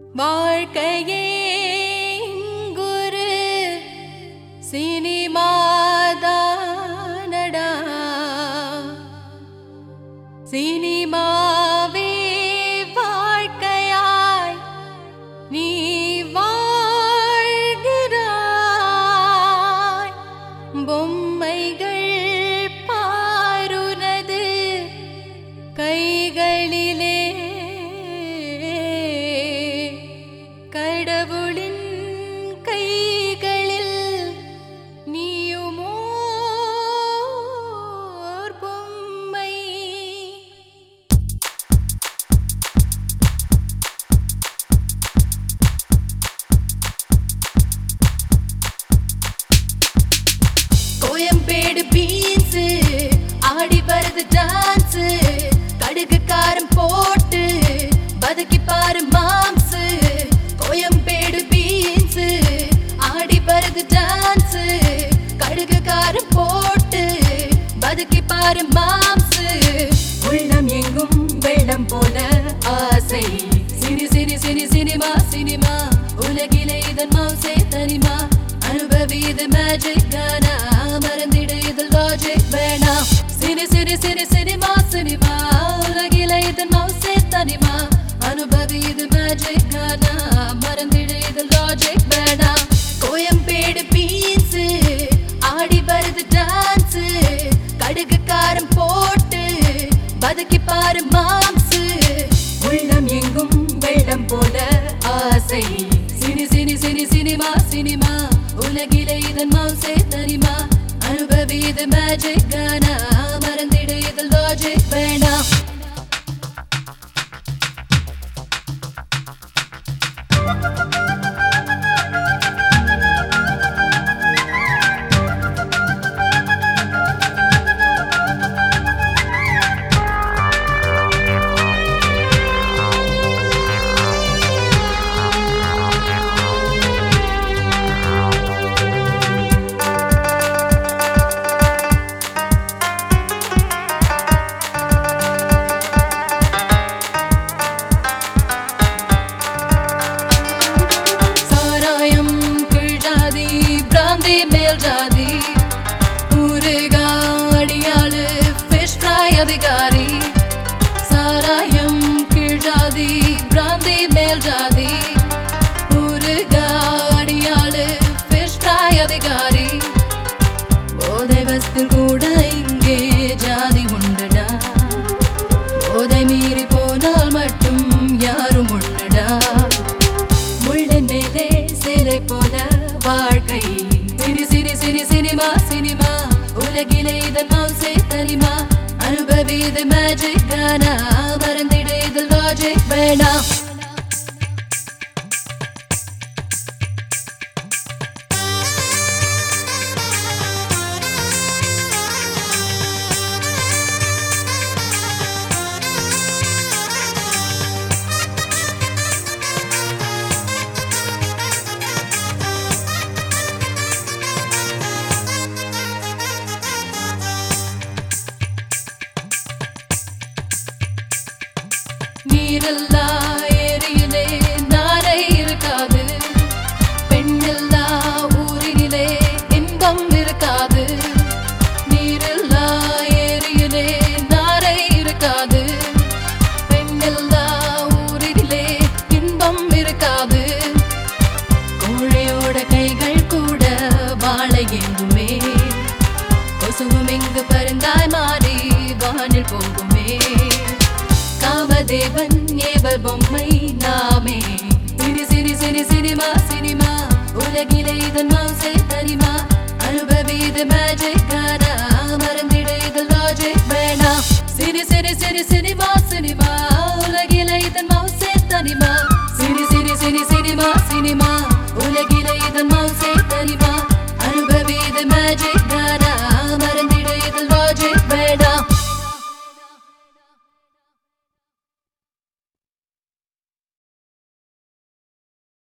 வாழ்க்கையே இங்குரு சினிமாதானடா சினிமாவே வாழ்க்கையாய் நீ வாழ்கிறாய் பொம்மைகள் பாருனது கைகளிலே கடவுளின் கைகளில் நீயுமோர் பொம்மை கோயம்பேடு பீன்ஸ் ஆடி வருது டான்ஸ் கடுகு காரம் போட்டு பதுக்கி பாரு மாம்ஸ் கோயம்பேடு பீன்ஸ் ஆடி வருது டான்ஸ் கடுகு காரம் போட்டு பதுக்கி பாரு மாம்ஸ் உள்ளம் எங்கும் வெள்ளம் போல ஆசை சிரி சிரி சிரி சினிமா சினிமா உலகிலே இதன் மவுசே தனிமா அனுபவி இது மேஜிக் கானா மறந்திடு இதில் லாஜிக் வேணாம் சிரி சிரி சிரி சினிமா சினிமா உலகிலே இதன் மவுசே தனிமா அனுபவி இது மேஜிக் கானா மறந்திடு இதில் லாஜிக் வேணாம் கோயம்பேடு பீன்ஸ் ஆடி வருது டான்ஸ் கடுகு காரம் போட்டு பதுக்கி பாரு மாம்ஸ் உள்ளம் எங்கும் வெள்ளம் போல ஆசை cine cine cine cinema cinema உலகிலே இதன் மவுசே தனிமா அனுபவி இது மேஜிக் கானா மறந்திடு இதில் லாஜிக் வேணாம் சாராயம் கீழ் ஜாதி பிராந்தி மேல் ஜாதி ஊருகா அடியாளு ஃபிஷ் ஃப்ரை அதிகாரி சாராயம் கீழ் ஜாதி பிராந்தி மேல் ஜாதி ஊருகா அடியாளு ஃபிஷ் ஃப்ரை அதிகாரி போதை வஸ்து கூட இங்கே ஜாதி உண்டுடா போதை மீறி போனால் மட்டும் யாரும் உண்டுடா முள்ளன் மேலே சிலை போல வாழ்க்கை சிரி சிரி சிரி சினிமா சினிமா உலகிலே இதன் மவுசே தனிமா அனுபவி இது மேஜிக் கானா மறந்திடு இதில் லாஜிக் வேணாம் நீரில்லா ஏரியிலே நாரை இருக்காது பெண்ணில்லா ஊரினிலே இன்பம் இருக்காது நீரில்லா ஏரியிலே நாரை இருக்காது பெண்ணில்லா ஊரினிலே இன்பம் இருக்காது கோழையோட கைகள் கூட வாழை எங்குமே கொசுவும் இங்கு பருந்தாய் மாறி வானில் போகுமே காமதேவன் ஏவல் பொம்மை நாமே சிரி சிரி சிரி சினிமா சினிமா உலகிலே இதன் மவுசே தனிமா அனுபவி இது மேஜிக்